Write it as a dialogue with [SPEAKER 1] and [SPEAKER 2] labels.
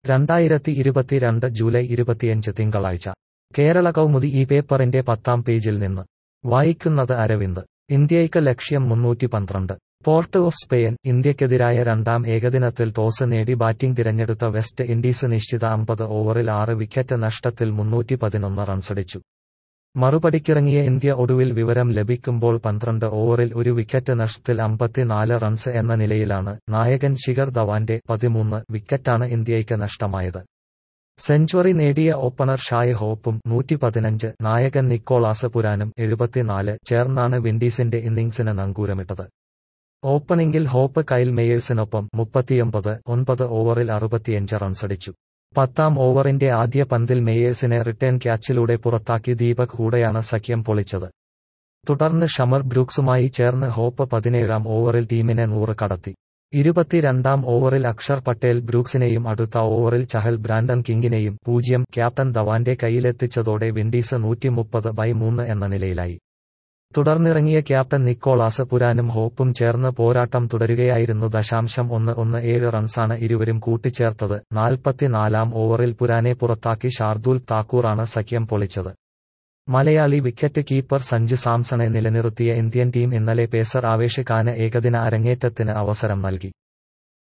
[SPEAKER 1] രണ്ടായിരത്തി ഇരുപത്തിരണ്ട് ജൂലൈ ഇരുപത്തിയഞ്ച് തിങ്കളാഴ്ച കേരള കൗമുദി ഈ പേപ്പറിന്റെ പത്താം പേജിൽ നിന്ന് വായിക്കുന്നത് അരവിന്ദ് ഇന്ത്യയ്ക്ക് ലക്ഷ്യം മുന്നൂറ്റി പന്ത്രണ്ട് പോർട്ട് ഓഫ് സ്പെയിൻ ഇന്ത്യക്കെതിരായ രണ്ടാം ഏകദിനത്തിൽ ടോസ് നേടി ബാറ്റിംഗ് തിരഞ്ഞെടുത്ത വെസ്റ്റ് ഇൻഡീസ് നിശ്ചിത അമ്പത് ഓവറിൽ ആറ് വിക്കറ്റ് നഷ്ടത്തിൽ മുന്നൂറ്റി പതിനൊന്ന് റൺസടിച്ചു മറുപടിക്കിറങ്ങിയ ഇന്ത്യ ഒടുവിൽ വിവരം ലഭിക്കുമ്പോൾ പന്ത്രണ്ട് ഓവറിൽ ഒരു വിക്കറ്റ് നഷ്ടത്തിൽ അമ്പത്തിനാല് റൺസ് എന്ന നിലയിലാണ് നായകൻ ശിഖർ ധവാന്റെ പതിമൂന്ന് വിക്കറ്റാണ് ഇന്ത്യയ്ക്ക് നഷ്ടമായത് സെഞ്ചുറി നേടിയ ഓപ്പണർ ഷായ് ഹോപ്പും നൂറ്റി പതിനഞ്ച് നായകൻ നിക്കോളാസ് പുരാനും എഴുപത്തിനാല് ചേർന്നാണ് വിൻഡീസിന്റെ ഇന്നിംഗ്സിന് നങ്കൂരമിട്ടത് ഓപ്പണിംഗിൽ ഹോപ്പ് കൈൽ മേയേഴ്സിനൊപ്പം മുപ്പത്തിയൊമ്പത് ഒൻപത് ഓവറിൽ അറുപത്തിയഞ്ച് റൺസടിച്ചു പത്താം ഓവറിന്റെ ആദ്യ പന്തിൽ മേയേഴ്സിനെ റിട്ടേൺ ക്യാച്ചിലൂടെ പുറത്താക്കി ദീപക് ഹൂഡയാണ് സഖ്യം പൊളിച്ചത് തുടർന്ന് ഷമർ ബ്രൂക്സുമായി ചേർന്ന് ഹോപ്പ് പതിനേഴാം ഓവറിൽ ടീമിനെ നൂറ് കടത്തി ഇരുപത്തിരണ്ടാം ഓവറിൽ അക്ഷർ പട്ടേൽ ബ്രൂക്സിനെയും അടുത്ത ഓവറിൽ ചഹൽ ബ്രാൻഡൻ കിങ്ങിനെയും പൂജ്യം ക്യാപ്റ്റൻ ധവാന്റെ കയ്യിലെത്തിച്ചതോടെ വിൻഡീസ് നൂറ്റിമുപ്പത് ബൈ മൂന്ന് എന്ന നിലയിലായി തുടർന്നിറങ്ങിയ ക്യാപ്റ്റൻ നിക്കോളാസ് പുരാനും ഹോപ്പും ചേർന്ന് പോരാട്ടം തുടരുകയായിരുന്നു ദശാംശം ഒന്ന് ഒന്ന് ഏഴ് റൺസാണ് ഇരുവരും കൂട്ടിച്ചേർത്തത് നാൽപ്പത്തിനാലാം ഓവറിൽ പുരാനെ പുറത്താക്കി ഷാർദൂൽ താക്കൂറാണ് സഖ്യം പൊളിച്ചത് മലയാളി വിക്കറ്റ് കീപ്പർ സഞ്ജു സാംസണെ നിലനിർത്തിയ ഇന്ത്യൻ ടീം ഇന്നലെ പേസർ ആവേശ് ഖാന് ഏകദിന അരങ്ങേറ്റത്തിന് അവസരം നൽകി